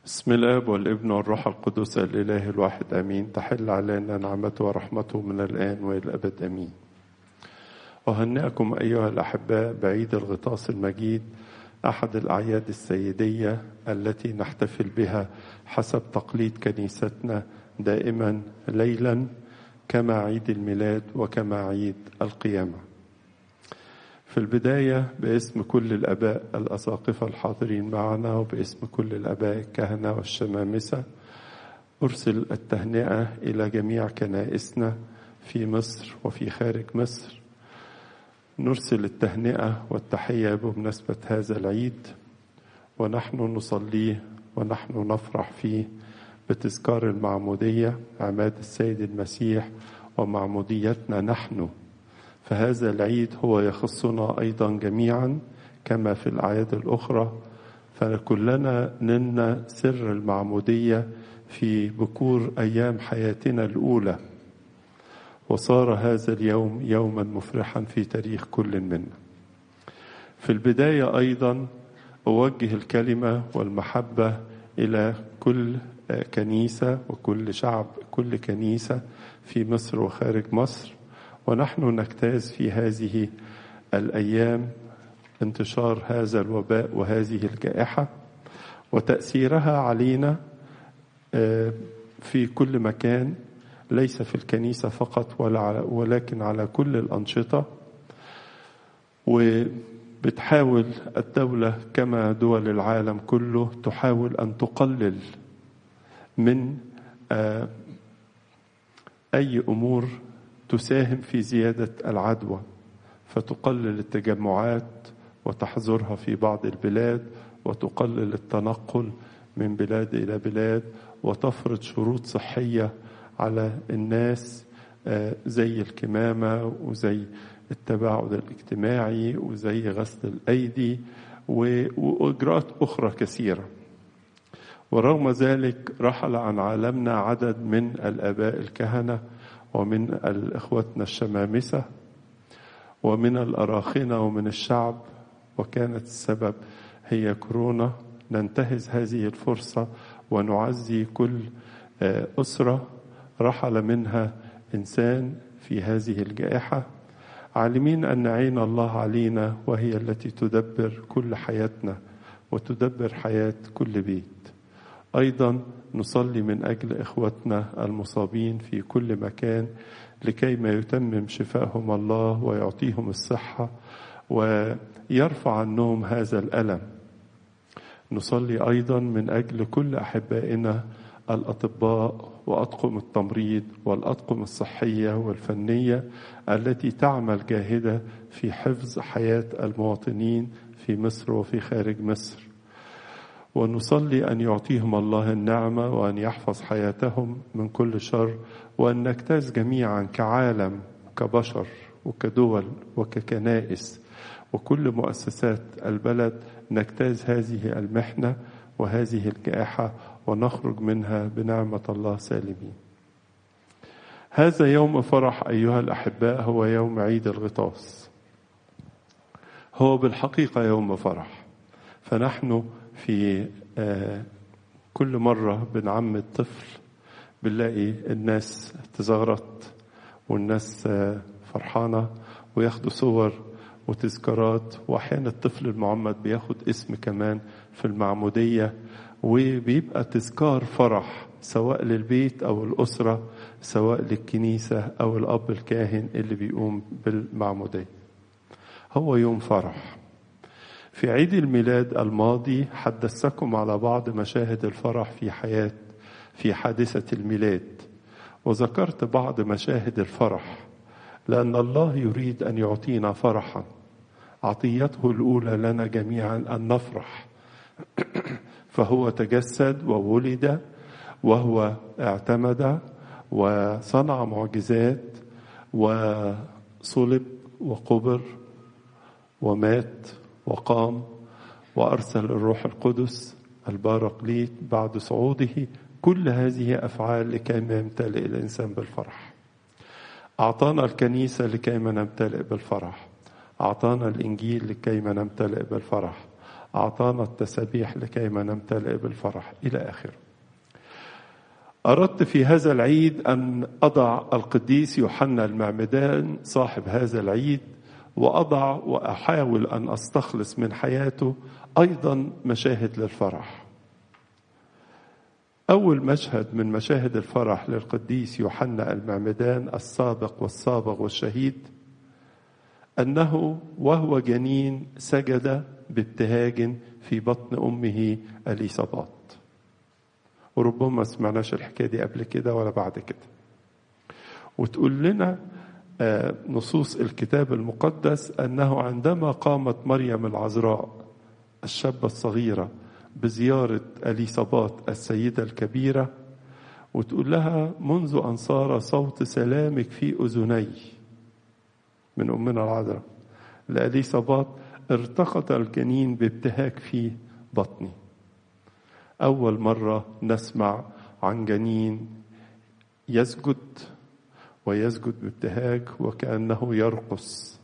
بسم الاب والابن والروح القدس الاله الواحد امين تحل علينا نعمته ورحمته من الان والى الابد امين اهنئكم ايها الاحباء بعيد الغطاس المجيد احد الاعياد السيديه التي نحتفل بها حسب تقليد كنيستنا دائما ليلا كما عيد الميلاد وكما عيد القيامه في البداية باسم كل الآباء الأساقفة الحاضرين معنا وباسم كل الآباء الكهنة والشمامسة أرسل التهنئة إلى جميع كنائسنا في مصر وفي خارج مصر نرسل التهنئة والتحية بمناسبة هذا العيد ونحن نصليه ونحن نفرح فيه بتذكار المعمودية عماد السيد المسيح ومعموديتنا نحن فهذا العيد هو يخصنا ايضا جميعا كما في الاعياد الاخرى فكلنا نلنا سر المعموديه في بكور ايام حياتنا الاولى وصار هذا اليوم يوما مفرحا في تاريخ كل منا في البدايه ايضا اوجه الكلمه والمحبه الى كل كنيسه وكل شعب كل كنيسه في مصر وخارج مصر ونحن نجتاز في هذه الايام انتشار هذا الوباء وهذه الجائحه وتاثيرها علينا في كل مكان ليس في الكنيسه فقط ولا ولكن على كل الانشطه وبتحاول الدوله كما دول العالم كله تحاول ان تقلل من اي امور تساهم في زيادة العدوى فتقلل التجمعات وتحظرها في بعض البلاد وتقلل التنقل من بلاد إلى بلاد وتفرض شروط صحية على الناس زي الكمامة وزي التباعد الاجتماعي وزي غسل الأيدي وإجراءات أخرى كثيرة ورغم ذلك رحل عن عالمنا عدد من الآباء الكهنة ومن اخوتنا الشمامسه ومن الاراخنه ومن الشعب وكانت السبب هي كورونا ننتهز هذه الفرصه ونعزي كل اسره رحل منها انسان في هذه الجائحه عالمين ان عين الله علينا وهي التي تدبر كل حياتنا وتدبر حياه كل بيت ايضا نصلي من اجل اخوتنا المصابين في كل مكان لكي ما يتمم شفاءهم الله ويعطيهم الصحه ويرفع عنهم هذا الالم نصلي ايضا من اجل كل احبائنا الاطباء واطقم التمريض والاطقم الصحيه والفنيه التي تعمل جاهده في حفظ حياه المواطنين في مصر وفي خارج مصر ونصلي ان يعطيهم الله النعمه وان يحفظ حياتهم من كل شر وان نجتاز جميعا كعالم كبشر وكدول وككنائس وكل مؤسسات البلد نجتاز هذه المحنه وهذه الجائحه ونخرج منها بنعمه الله سالمين. هذا يوم فرح ايها الاحباء هو يوم عيد الغطاس. هو بالحقيقه يوم فرح. فنحن في كل مرة بنعمد طفل بنلاقي الناس تزغرط والناس فرحانة وياخدوا صور وتذكارات وأحيانا الطفل المعمد بياخد اسم كمان في المعمودية وبيبقى تذكار فرح سواء للبيت أو الأسرة سواء للكنيسة أو الأب الكاهن اللي بيقوم بالمعمودية هو يوم فرح في عيد الميلاد الماضي حدثتكم على بعض مشاهد الفرح في حياة في حادثة الميلاد وذكرت بعض مشاهد الفرح لأن الله يريد أن يعطينا فرحا عطيته الأولى لنا جميعا أن نفرح فهو تجسد وولد وهو اعتمد وصنع معجزات وصلب وقبر ومات وقام وارسل الروح القدس البارقليت بعد صعوده كل هذه افعال لكي ما يمتلئ الانسان بالفرح اعطانا الكنيسه لكي ما نمتلئ بالفرح اعطانا الانجيل لكي ما نمتلئ بالفرح أعطانا التسابيح لكيما نمتلئ بالفرح إلى آخره أردت في هذا العيد أن أضع القديس يوحنا المعمدان صاحب هذا العيد وأضع وأحاول أن أستخلص من حياته أيضا مشاهد للفرح أول مشهد من مشاهد الفرح للقديس يوحنا المعمدان السابق والسابق والشهيد أنه وهو جنين سجد بابتهاج في بطن أمه أليصابات وربما ما سمعناش الحكاية دي قبل كده ولا بعد كده وتقول لنا نصوص الكتاب المقدس أنه عندما قامت مريم العذراء الشابة الصغيرة بزيارة أليصابات السيدة الكبيرة وتقول لها منذ أن صار صوت سلامك في أذني من أمنا العذراء لأليصابات ارتقط الجنين بابتهاج في بطني أول مرة نسمع عن جنين يسجد ويسجد بابتهاج وكأنه يرقص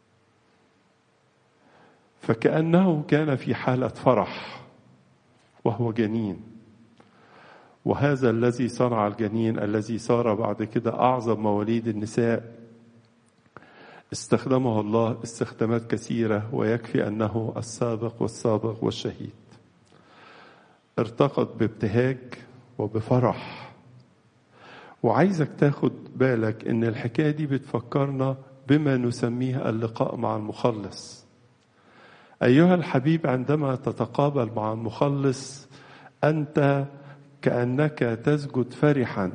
فكأنه كان في حالة فرح وهو جنين وهذا الذي صنع الجنين الذي صار بعد كده أعظم مواليد النساء استخدمه الله استخدامات كثيرة ويكفي أنه السابق والسابق والشهيد ارتقط بابتهاج وبفرح وعايزك تاخد بالك ان الحكايه دي بتفكرنا بما نسميه اللقاء مع المخلص ايها الحبيب عندما تتقابل مع المخلص انت كانك تسجد فرحا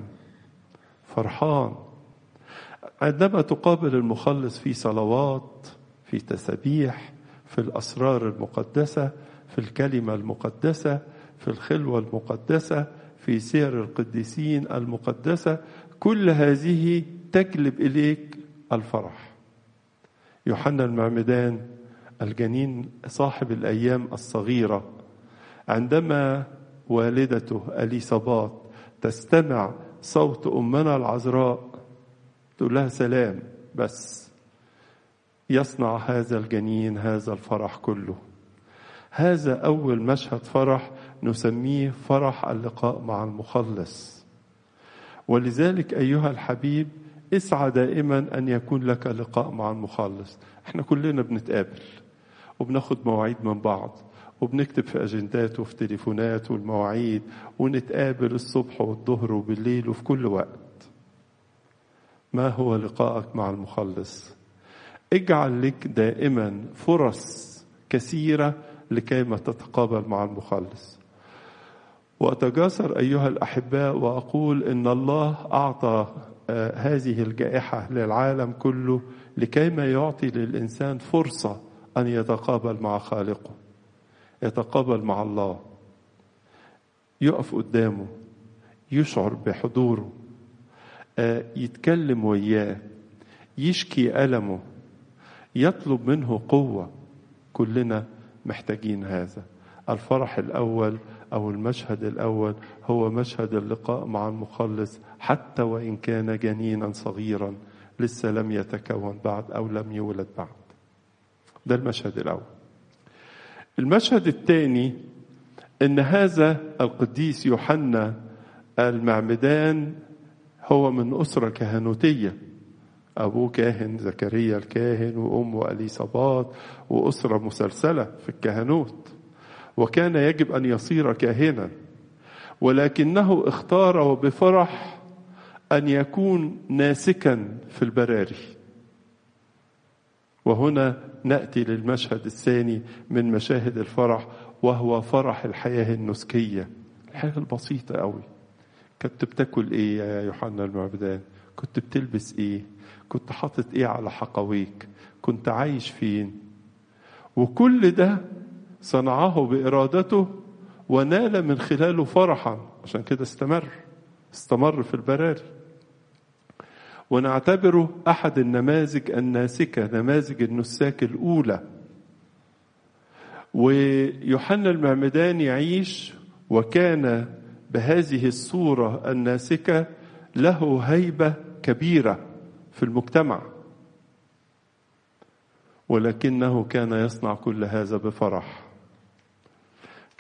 فرحان عندما تقابل المخلص في صلوات في تسابيح في الاسرار المقدسه في الكلمه المقدسه في الخلوه المقدسه في سير القديسين المقدسه كل هذه تجلب اليك الفرح يوحنا المعمدان الجنين صاحب الايام الصغيره عندما والدته اليصابات تستمع صوت امنا العذراء تقول لها سلام بس يصنع هذا الجنين هذا الفرح كله هذا اول مشهد فرح نسميه فرح اللقاء مع المخلص ولذلك ايها الحبيب اسعى دائما ان يكون لك لقاء مع المخلص احنا كلنا بنتقابل وبناخد مواعيد من بعض وبنكتب في اجندات وفي تليفونات والمواعيد ونتقابل الصبح والظهر وبالليل وفي كل وقت ما هو لقائك مع المخلص اجعل لك دائما فرص كثيره لكيما تتقابل مع المخلص واتجاسر ايها الاحباء واقول ان الله اعطى هذه الجائحه للعالم كله لكيما يعطي للانسان فرصه ان يتقابل مع خالقه يتقابل مع الله يقف قدامه يشعر بحضوره يتكلم وياه يشكي ألمه يطلب منه قوة كلنا محتاجين هذا الفرح الأول أو المشهد الأول هو مشهد اللقاء مع المخلص حتى وإن كان جنينا صغيرا لسه لم يتكون بعد أو لم يولد بعد ده المشهد الأول المشهد الثاني ان هذا القديس يوحنا المعمدان هو من اسره كهنوتيه ابوه كاهن زكريا الكاهن وامه اليصابات واسره مسلسله في الكهنوت وكان يجب ان يصير كاهنا ولكنه اختار وبفرح ان يكون ناسكا في البراري وهنا ناتي للمشهد الثاني من مشاهد الفرح وهو فرح الحياه النسكيه الحياه البسيطه قوي كنت بتاكل ايه يا يوحنا المعبدان كنت بتلبس ايه كنت حاطط ايه على حقويك كنت عايش فين وكل ده صنعه بارادته ونال من خلاله فرحا عشان كده استمر استمر في البراري ونعتبره احد النماذج الناسكه نماذج النساك الاولى ويوحنا المعمدان يعيش وكان بهذه الصوره الناسكه له هيبه كبيره في المجتمع ولكنه كان يصنع كل هذا بفرح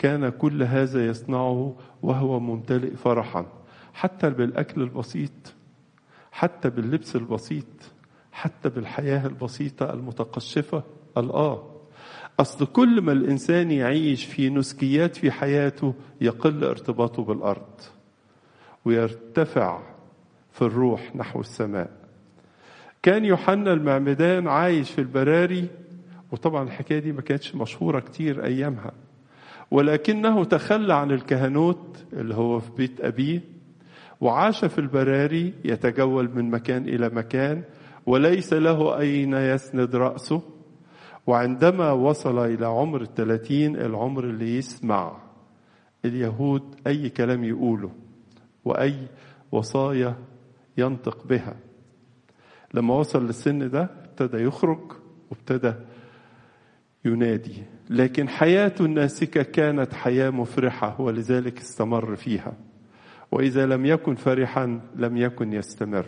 كان كل هذا يصنعه وهو ممتلئ فرحا حتى بالأكل البسيط حتى باللبس البسيط حتى بالحياة البسيطة المتقشفة الآه أصل كل ما الإنسان يعيش في نسكيات في حياته يقل ارتباطه بالأرض ويرتفع في الروح نحو السماء كان يوحنا المعمدان عايش في البراري وطبعا الحكاية دي ما كانتش مشهورة كتير أيامها ولكنه تخلى عن الكهنوت اللي هو في بيت أبيه وعاش في البراري يتجول من مكان إلى مكان وليس له أين يسند رأسه وعندما وصل إلى عمر الثلاثين العمر اللي يسمع اليهود أي كلام يقوله وأي وصايا ينطق بها لما وصل للسن ده ابتدى يخرج وابتدى ينادي لكن حياته الناسكة كانت حياة مفرحة ولذلك استمر فيها وإذا لم يكن فرحا لم يكن يستمر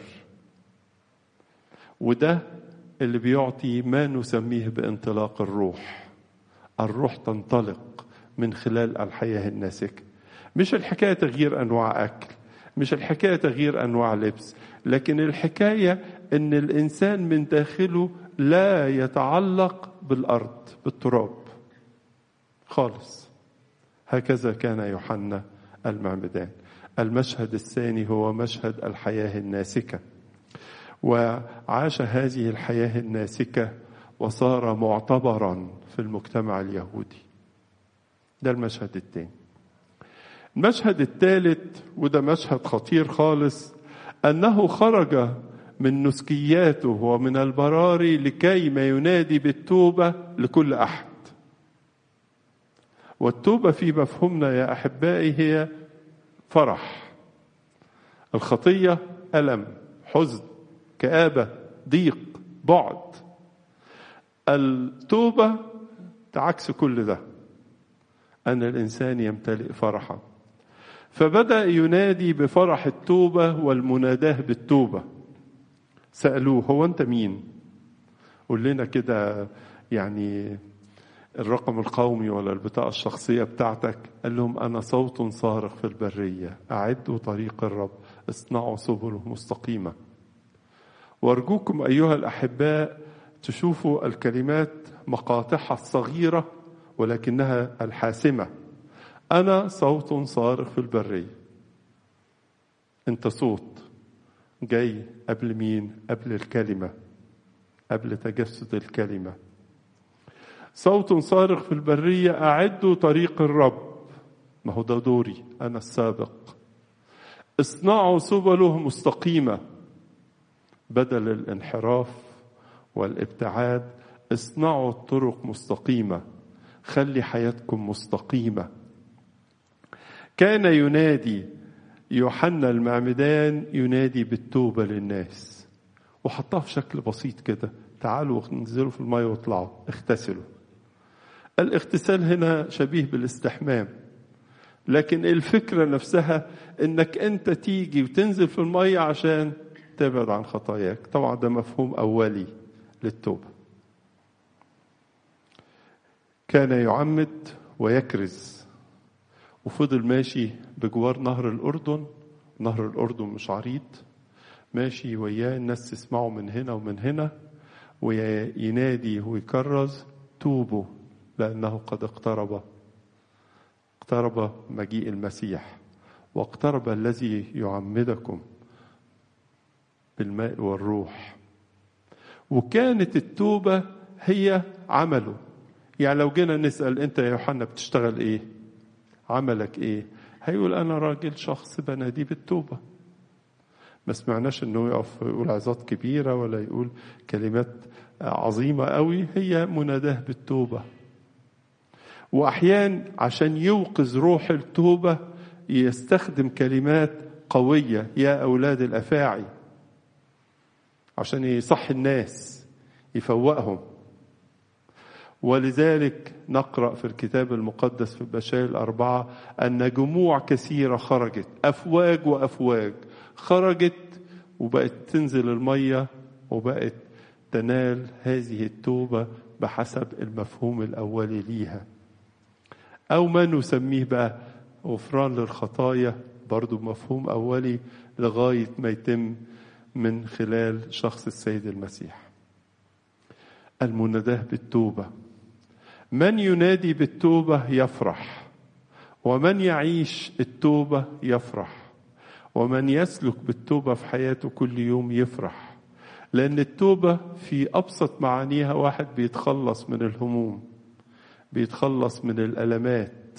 وده اللي بيعطي ما نسميه بانطلاق الروح الروح تنطلق من خلال الحياة الناسكة مش الحكاية تغيير أنواع أكل مش الحكاية تغيير أنواع لبس لكن الحكاية أن الإنسان من داخله لا يتعلق بالأرض بالتراب خالص هكذا كان يوحنا المعمدان المشهد الثاني هو مشهد الحياة الناسكة وعاش هذه الحياة الناسكة وصار معتبرا في المجتمع اليهودي ده المشهد الثاني المشهد الثالث وده مشهد خطير خالص أنه خرج من نسكياته ومن البراري لكي ما ينادي بالتوبة لكل أحد والتوبة في مفهومنا يا أحبائي هي فرح الخطية ألم حزن كآبة ضيق بعد التوبة تعكس كل ده أن الإنسان يمتلئ فرحا فبدأ ينادي بفرح التوبة والمناداة بالتوبة سألوه هو أنت مين قول لنا كده يعني الرقم القومي ولا البطاقة الشخصية بتاعتك قال لهم أنا صوت صارخ في البرية أعدوا طريق الرب اصنعوا سبله مستقيمة وأرجوكم أيها الأحباء تشوفوا الكلمات مقاطعها الصغيرة ولكنها الحاسمة أنا صوت صارخ في البرية أنت صوت جاي قبل مين قبل الكلمة قبل تجسد الكلمة صوت صارخ في البرية أعدوا طريق الرب ما هو ده دوري أنا السابق اصنعوا سبله مستقيمة بدل الانحراف والابتعاد اصنعوا الطرق مستقيمة خلي حياتكم مستقيمة كان ينادي يوحنا المعمدان ينادي بالتوبة للناس وحطها في شكل بسيط كده تعالوا انزلوا في المية واطلعوا اغتسلوا الاغتسال هنا شبيه بالاستحمام لكن الفكرة نفسها انك انت تيجي وتنزل في المية عشان تبعد عن خطاياك طبعا ده مفهوم اولي للتوبة كان يعمد ويكرز وفضل ماشي بجوار نهر الأردن نهر الأردن مش عريض ماشي وياه الناس تسمعه من هنا ومن هنا وينادي ويكرز توبوا لأنه قد اقترب اقترب مجيء المسيح واقترب الذي يعمدكم بالماء والروح وكانت التوبة هي عمله يعني لو جينا نسأل أنت يا يوحنا بتشتغل إيه عملك إيه هيقول أنا راجل شخص بنادي بالتوبة ما سمعناش انه يقف يقول عظات كبيره ولا يقول كلمات عظيمه قوي هي مناداه بالتوبه واحيان عشان يوقظ روح التوبه يستخدم كلمات قويه يا اولاد الافاعي عشان يصحي الناس يفوقهم ولذلك نقرا في الكتاب المقدس في البشائر الاربعه ان جموع كثيره خرجت افواج وافواج خرجت وبقت تنزل الميه وبقت تنال هذه التوبه بحسب المفهوم الاولي ليها أو ما نسميه بقى غفران للخطايا برضو مفهوم أولي لغاية ما يتم من خلال شخص السيد المسيح المناداه بالتوبة من ينادي بالتوبة يفرح ومن يعيش التوبة يفرح ومن يسلك بالتوبة في حياته كل يوم يفرح لأن التوبة في أبسط معانيها واحد بيتخلص من الهموم بيتخلص من الألمات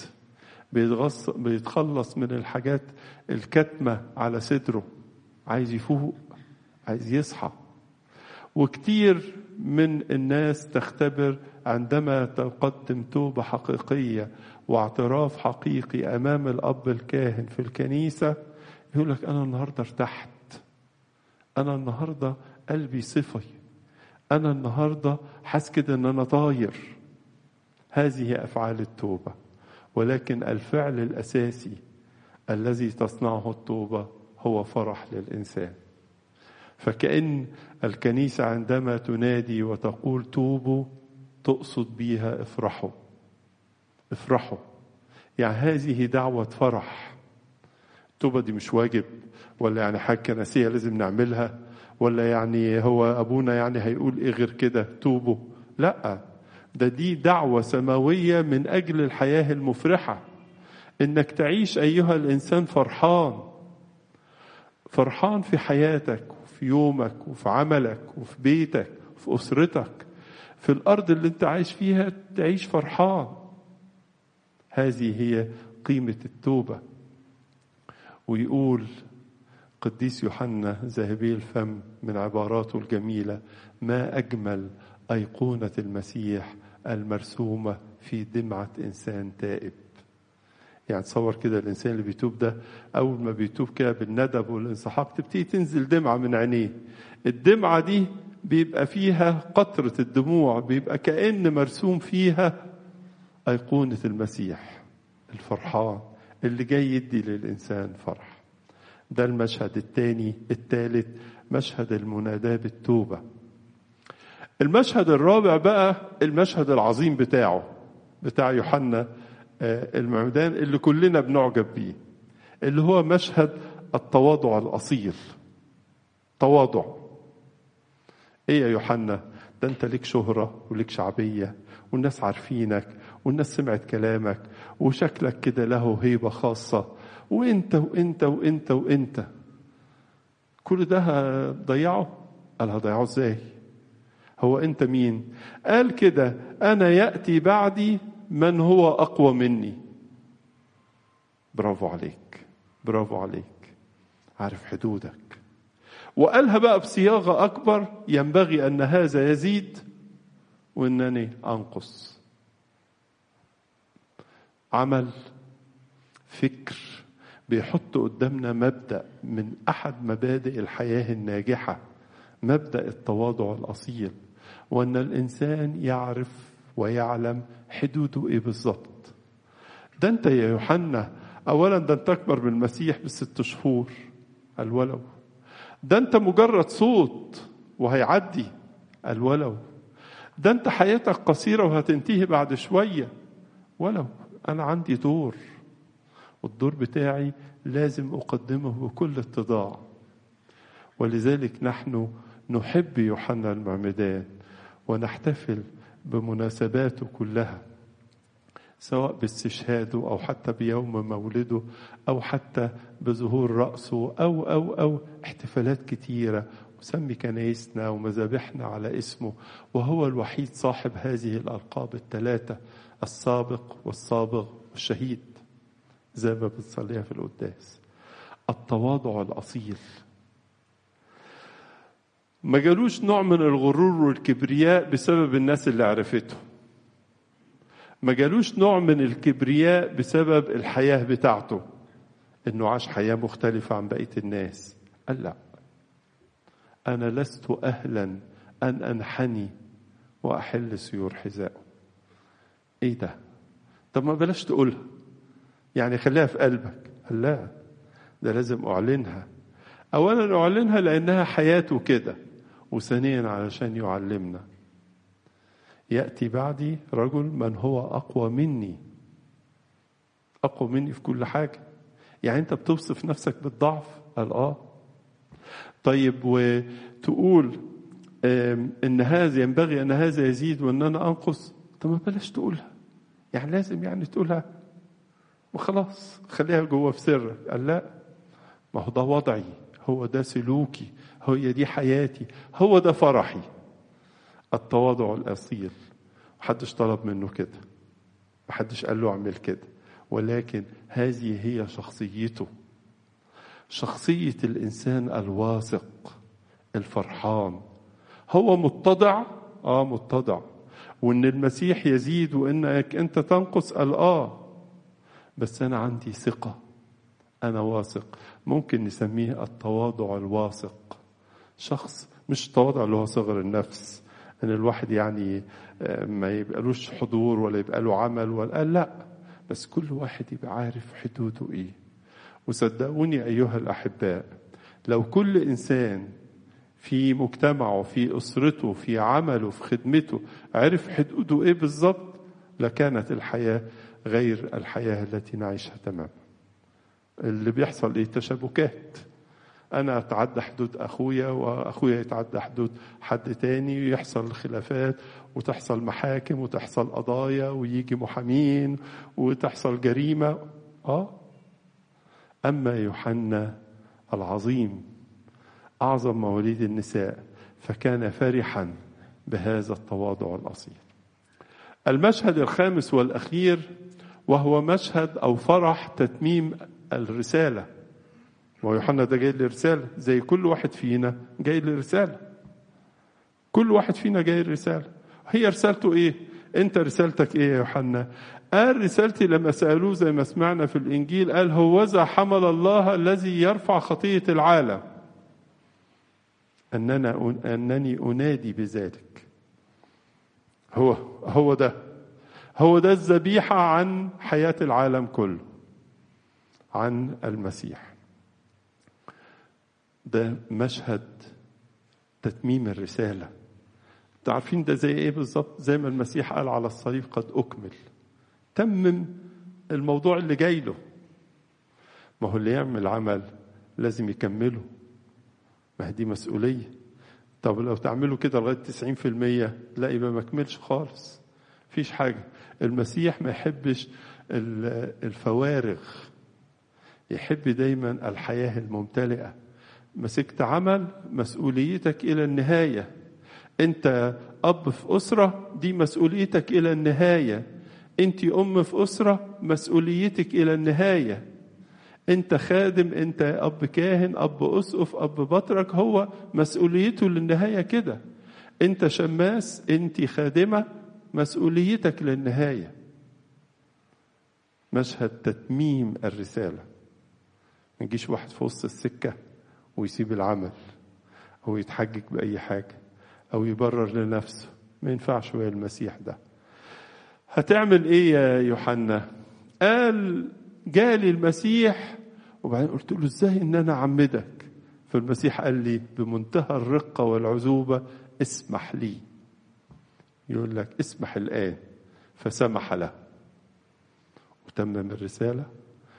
بيتخلص من الحاجات الكتمة على صدره عايز يفوق عايز يصحى وكتير من الناس تختبر عندما تقدم توبة حقيقية واعتراف حقيقي أمام الأب الكاهن في الكنيسة يقول لك أنا النهاردة ارتحت أنا النهاردة قلبي صفي أنا النهاردة حاسس كده إن أنا طاير هذه أفعال التوبة ولكن الفعل الأساسي الذي تصنعه التوبة هو فرح للإنسان فكأن الكنيسة عندما تنادي وتقول توبوا تقصد بيها افرحوا افرحوا يعني هذه دعوة فرح التوبة دي مش واجب ولا يعني حاجة كنسية لازم نعملها ولا يعني هو أبونا يعني هيقول إيه غير كده توبوا لا ده دي دعوة سماوية من أجل الحياة المفرحة إنك تعيش أيها الإنسان فرحان فرحان في حياتك وفي يومك وفي عملك وفي بيتك وفي أسرتك في الأرض اللي أنت عايش فيها تعيش فرحان هذه هي قيمة التوبة ويقول قديس يوحنا ذهبي الفم من عباراته الجميلة ما أجمل أيقونة المسيح المرسومة في دمعة إنسان تائب يعني تصور كده الإنسان اللي بيتوب ده أول ما بيتوب كده بالندب والانسحاق تبتدي تنزل دمعة من عينيه الدمعة دي بيبقى فيها قطرة الدموع بيبقى كأن مرسوم فيها أيقونة المسيح الفرحان اللي جاي يدي للإنسان فرح ده المشهد الثاني الثالث مشهد المناداة بالتوبة المشهد الرابع بقى المشهد العظيم بتاعه بتاع يوحنا المعمدان اللي كلنا بنعجب بيه اللي هو مشهد التواضع الأصيل تواضع ايه يا يوحنا ده انت ليك شهرة وليك شعبية والناس عارفينك والناس سمعت كلامك وشكلك كده له هيبة خاصة وانت وانت وانت وانت كل ده هضيعه قال هضيعه ازاي هو انت مين قال كده انا ياتي بعدي من هو اقوى مني برافو عليك برافو عليك عارف حدودك وقالها بقى بصياغه اكبر ينبغي ان هذا يزيد وانني انقص عمل فكر بيحط قدامنا مبدا من احد مبادئ الحياه الناجحه مبدا التواضع الاصيل وان الانسان يعرف ويعلم حدوده ايه بالظبط ده انت يا يوحنا اولا ده انت اكبر من المسيح بست شهور قال ولو ده انت مجرد صوت وهيعدي قال ولو ده انت حياتك قصيره وهتنتهي بعد شويه ولو انا عندي دور والدور بتاعي لازم اقدمه بكل اتضاع ولذلك نحن نحب يوحنا المعمدان ونحتفل بمناسباته كلها سواء باستشهاده او حتى بيوم مولده او حتى بظهور راسه او او او احتفالات كتيره وسمي كنايسنا ومذابحنا على اسمه وهو الوحيد صاحب هذه الالقاب الثلاثه السابق والصابغ والشهيد زي ما بنصليها في القداس التواضع الاصيل ما جالوش نوع من الغرور والكبرياء بسبب الناس اللي عرفته ما جالوش نوع من الكبرياء بسبب الحياة بتاعته انه عاش حياة مختلفة عن بقية الناس قال لا انا لست اهلا ان انحني واحل سيور حذائه ايه ده طب ما بلاش تقولها يعني خليها في قلبك قال لا ده لازم اعلنها اولا اعلنها لانها حياته كده وثانيا علشان يعلمنا ياتي بعدي رجل من هو اقوى مني أقوى مني في كل حاجة يعني أنت بتوصف نفسك بالضعف قال آه طيب وتقول إن هذا ينبغي أن هذا يزيد وأن أنا أنقص طب ما بلاش تقولها يعني لازم يعني تقولها وخلاص خليها جوه في سرك قال لا ما هو ده وضعي هو ده سلوكي هي دي حياتي هو ده فرحي التواضع الأصيل محدش طلب منه كده محدش قال له اعمل كده ولكن هذه هي شخصيته شخصية الإنسان الواثق الفرحان هو متضع اه متضع وان المسيح يزيد وانك انت تنقص قال اه بس انا عندي ثقة انا واثق ممكن نسميه التواضع الواثق شخص مش التواضع اللي هو صغر النفس ان الواحد يعني ما يبقالوش حضور ولا يبقى له عمل ولا لا بس كل واحد يبقى عارف حدوده ايه وصدقوني ايها الاحباء لو كل انسان في مجتمعه في اسرته في عمله في خدمته عرف حدوده ايه بالظبط لكانت الحياه غير الحياه التي نعيشها تماما اللي بيحصل ايه تشابكات انا اتعدى حدود اخويا واخويا يتعدى حدود حد تاني ويحصل خلافات وتحصل محاكم وتحصل قضايا ويجي محامين وتحصل جريمه اه اما يوحنا العظيم اعظم مواليد النساء فكان فرحا بهذا التواضع الاصيل المشهد الخامس والاخير وهو مشهد او فرح تتميم الرساله ويوحنا ده جاي لرسالة زي كل واحد فينا جاي لرسالة كل واحد فينا جاي لرسالة هي رسالته ايه انت رسالتك ايه يا يوحنا قال رسالتي لما سألوه زي ما سمعنا في الإنجيل قال هوذا حمل الله الذي يرفع خطية العالم أننا أنني أنادي بذلك هو هو ده هو ده الذبيحة عن حياة العالم كله عن المسيح ده مشهد تتميم الرسالة تعرفين ده زي ايه بالظبط زي ما المسيح قال على الصليب قد أكمل تمم الموضوع اللي جاي له ما هو اللي يعمل عمل لازم يكمله ما هي دي مسؤولية طب لو تعملوا كده لغاية 90% لا يبقى ما كملش خالص فيش حاجة المسيح ما يحبش الفوارغ يحب دايما الحياة الممتلئة مسكت عمل مسؤوليتك إلى النهاية أنت أب في أسرة دي مسؤوليتك إلى النهاية أنت أم في أسرة مسؤوليتك إلى النهاية أنت خادم أنت أب كاهن أب أسقف أب بطرك هو مسؤوليته للنهاية كده أنت شماس أنت خادمة مسؤوليتك للنهاية مشهد تتميم الرسالة ما يجيش واحد في وسط السكة ويسيب العمل أو يتحجج بأي حاجة أو يبرر لنفسه ما ينفعش ويا المسيح ده هتعمل إيه يا يوحنا قال جالي المسيح وبعدين قلت له إزاي إن أنا أعمدك فالمسيح قال لي بمنتهى الرقة والعذوبة اسمح لي يقول لك اسمح الآن فسمح له وتمم الرسالة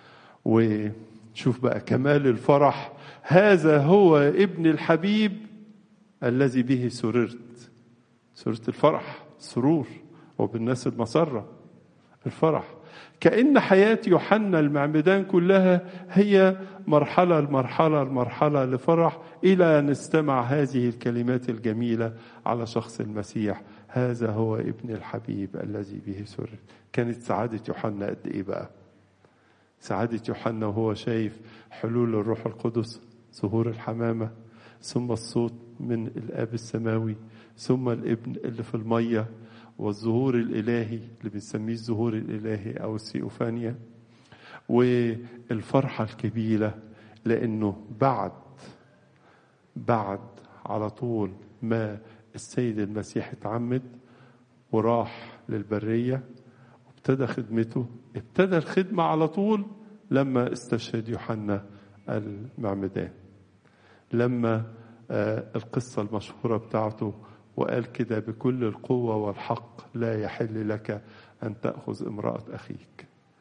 وشوف بقى كمال الفرح هذا هو ابن الحبيب الذي به سررت سررت الفرح سرور وبالناس المسرة الفرح كأن حياة يوحنا المعمدان كلها هي مرحلة المرحلة المرحلة لفرح إلى أن نستمع هذه الكلمات الجميلة على شخص المسيح هذا هو ابن الحبيب الذي به سررت كانت سعادة يوحنا قد إيه بقى سعادة يوحنا وهو شايف حلول الروح القدس ظهور الحمامة ثم الصوت من الآب السماوي ثم الابن اللي في المية والظهور الإلهي اللي بنسميه الظهور الإلهي أو السيوفانيا والفرحة الكبيرة لأنه بعد بعد على طول ما السيد المسيح اتعمد وراح للبرية وابتدى خدمته ابتدى الخدمة على طول لما استشهد يوحنا المعمدان لما القصة المشهورة بتاعته وقال كده بكل القوة والحق لا يحل لك أن تأخذ امرأة أخيك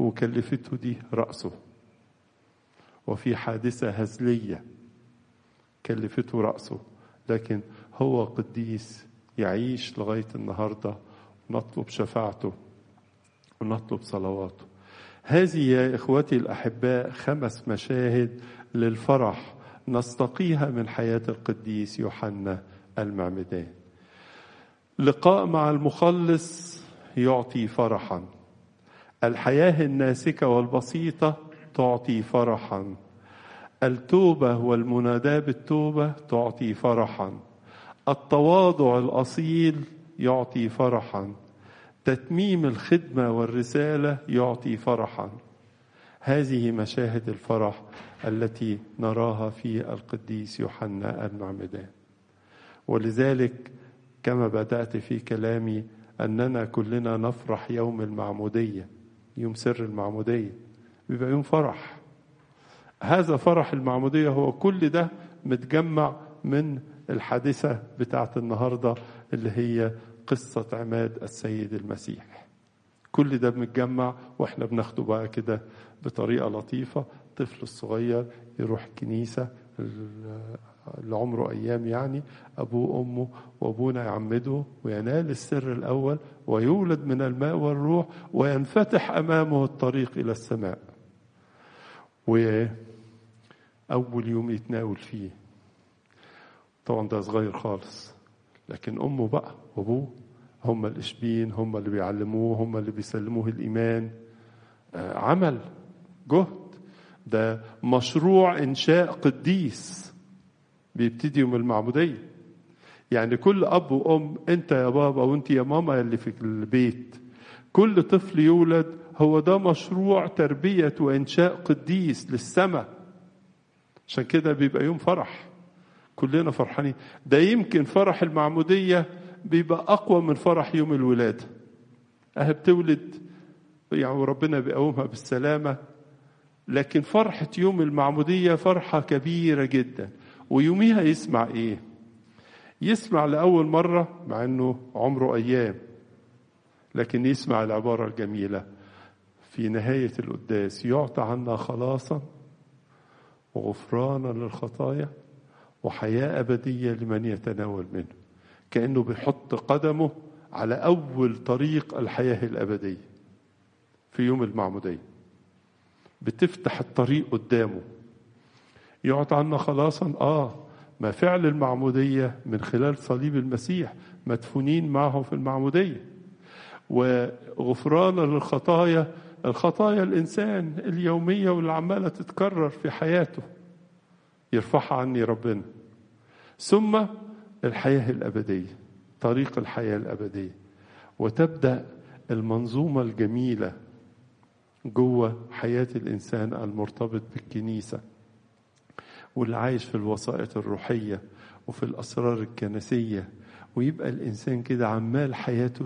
وكلفته دي رأسه وفي حادثة هزلية كلفته رأسه لكن هو قديس يعيش لغاية النهاردة نطلب شفاعته ونطلب صلواته هذه يا إخوتي الأحباء خمس مشاهد للفرح نستقيها من حياة القديس يوحنا المعمدان لقاء مع المخلص يعطي فرحا الحياة الناسكة والبسيطة تعطي فرحا التوبة والمناداة بالتوبة تعطي فرحا التواضع الأصيل يعطي فرحا تتميم الخدمة والرسالة يعطي فرحا هذه مشاهد الفرح التي نراها في القديس يوحنا المعمدان ولذلك كما بدأت في كلامي أننا كلنا نفرح يوم المعمودية يوم سر المعمودية بيبقى يوم فرح هذا فرح المعمودية هو كل ده متجمع من الحادثة بتاعت النهاردة اللي هي قصة عماد السيد المسيح كل ده متجمع واحنا بناخده بقى كده بطريقة لطيفة الطفل الصغير يروح الكنيسة اللي عمره أيام يعني أبوه وأمه وأبونا يعمده وينال السر الأول ويولد من الماء والروح وينفتح أمامه الطريق إلى السماء وأول يوم يتناول فيه طبعا ده صغير خالص لكن أمه بقى وأبوه هم الإشبين هم اللي بيعلموه هم اللي بيسلموه الإيمان عمل جهد ده مشروع إنشاء قديس بيبتدي يوم المعمودية يعني كل أب وأم أنت يا بابا وأنت يا ماما اللي في البيت كل طفل يولد هو ده مشروع تربية وإنشاء قديس للسماء عشان كده بيبقى يوم فرح كلنا فرحانين ده يمكن فرح المعمودية بيبقى أقوى من فرح يوم الولادة أهي بتولد يعني ربنا بيقومها بالسلامة لكن فرحة يوم المعمودية فرحة كبيرة جدا ويوميها يسمع إيه يسمع لأول مرة مع أنه عمره أيام لكن يسمع العبارة الجميلة في نهاية القداس يعطى عنا خلاصا وغفرانا للخطايا وحياة أبدية لمن يتناول منه كأنه بيحط قدمه على أول طريق الحياة الأبدية في يوم المعمودية بتفتح الطريق قدامه يعطى عنا خلاصا آه ما فعل المعمودية من خلال صليب المسيح مدفونين معه في المعمودية وغفرانا للخطايا الخطايا الإنسان اليومية واللي عمالة تتكرر في حياته يرفعها عني ربنا ثم الحياة الأبدية طريق الحياة الأبدية وتبدأ المنظومة الجميلة جوه حياة الإنسان المرتبط بالكنيسة واللي عايش في الوسائط الروحية وفي الأسرار الكنسية ويبقى الإنسان كده عمال حياته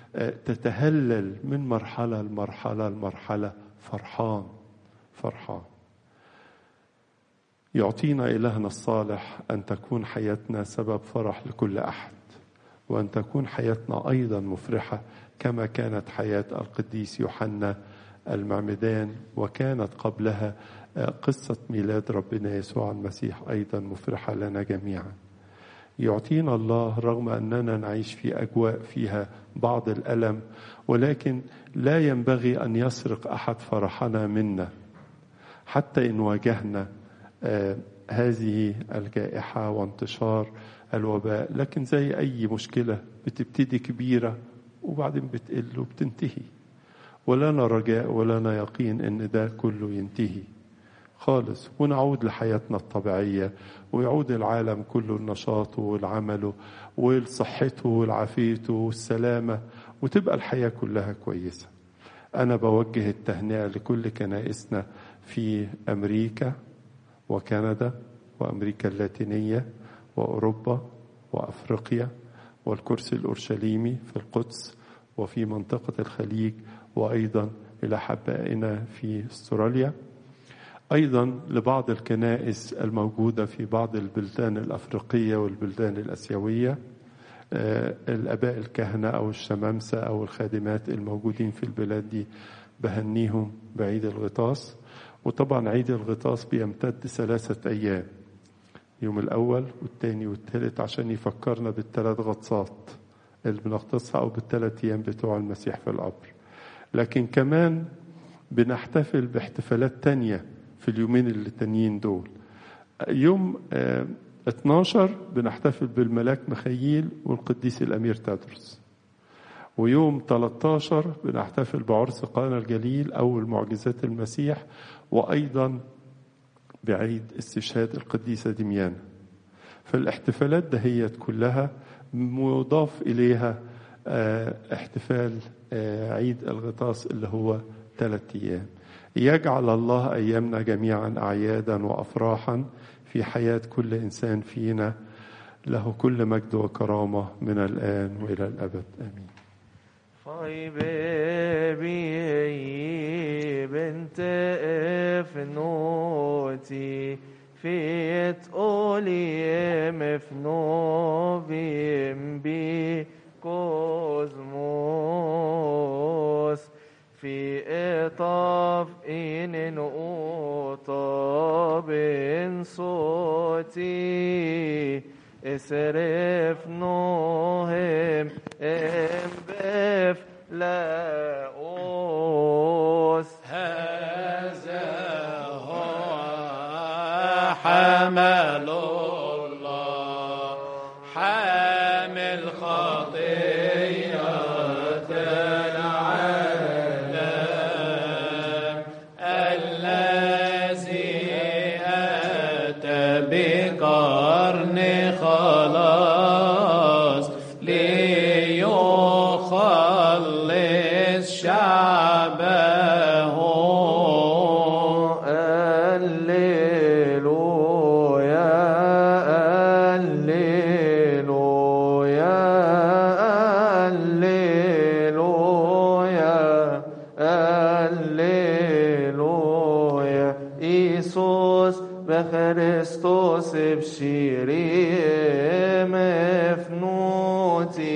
تتهلل من مرحلة لمرحلة لمرحلة فرحان فرحان يعطينا إلهنا الصالح أن تكون حياتنا سبب فرح لكل أحد وأن تكون حياتنا أيضا مفرحة كما كانت حياة القديس يوحنا المعمدان وكانت قبلها قصة ميلاد ربنا يسوع المسيح أيضا مفرحة لنا جميعا يعطينا الله رغم أننا نعيش في أجواء فيها بعض الألم ولكن لا ينبغي أن يسرق أحد فرحنا منا حتى إن واجهنا آه هذه الجائحة وانتشار الوباء لكن زي أي مشكلة بتبتدي كبيرة وبعدين بتقل وبتنتهي ولنا رجاء ولنا يقين ان ده كله ينتهي خالص ونعود لحياتنا الطبيعية ويعود العالم كله لنشاطه والعمله وصحته والعافيته والسلامة وتبقى الحياة كلها كويسة أنا بوجه التهنئة لكل كنائسنا في أمريكا وكندا وأمريكا اللاتينية وأوروبا وأفريقيا والكرسي الأورشليمي في القدس وفي منطقة الخليج وأيضا إلى حبائنا في استراليا أيضا لبعض الكنائس الموجودة في بعض البلدان الأفريقية والبلدان الأسيوية الآباء الكهنة أو الشمامسة أو الخادمات الموجودين في البلاد دي بهنيهم بعيد الغطاس وطبعا عيد الغطاس بيمتد ثلاثة أيام يوم الأول والتاني والتالت عشان يفكرنا بالثلاث غطسات اللي بنغطسها أو بالثلاث أيام بتوع المسيح في القبر لكن كمان بنحتفل باحتفالات تانية في اليومين اللي تانيين دول يوم 12 بنحتفل بالملاك مخيل والقديس الأمير تدرس ويوم 13 بنحتفل بعرس قانا الجليل أول معجزات المسيح وأيضا بعيد استشهاد القديسة دميانة فالاحتفالات دهيت كلها مضاف إليها احتفال عيد الغطاس اللي هو ثلاثة أيام يجعل الله أيامنا جميعا أعيادا وأفراحا في حياة كل إنسان فينا له كل مجد وكرامة من الآن وإلى الأبد آمين Fai bebi bent efnoti fit olim efnovim bi cosmos في إطاف إن أوطاب صوتي اسرف نوهم ام بف لاوس هذا هو حمل الله حامل خطية العالم الذي أتى بقرن خلاص ليخلص شعبه هللويا هللويا هللويا هللويا إيسوس بخريستوس بشيري مفنوتي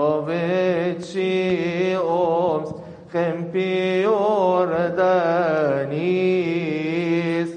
أوفيتشي أومس خمبيور دانيس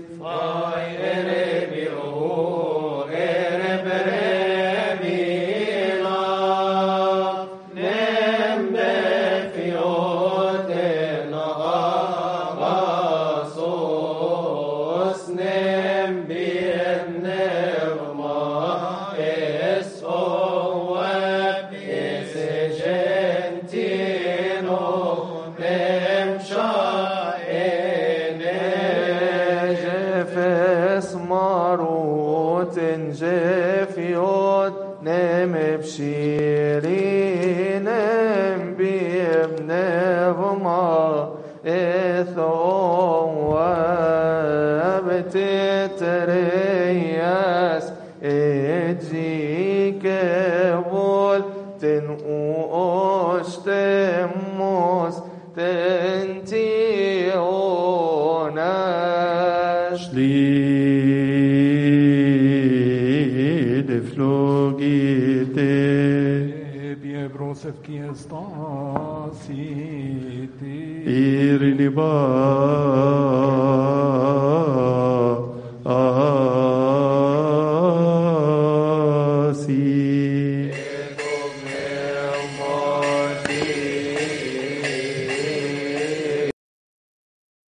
جفس ماروت جفيوت نم بشيرين بيبن غما إثوم وبتترياس اجيك بول تنقوش تموس تنتي وناش Lied flogite Biebrosef qui est stasi ir libar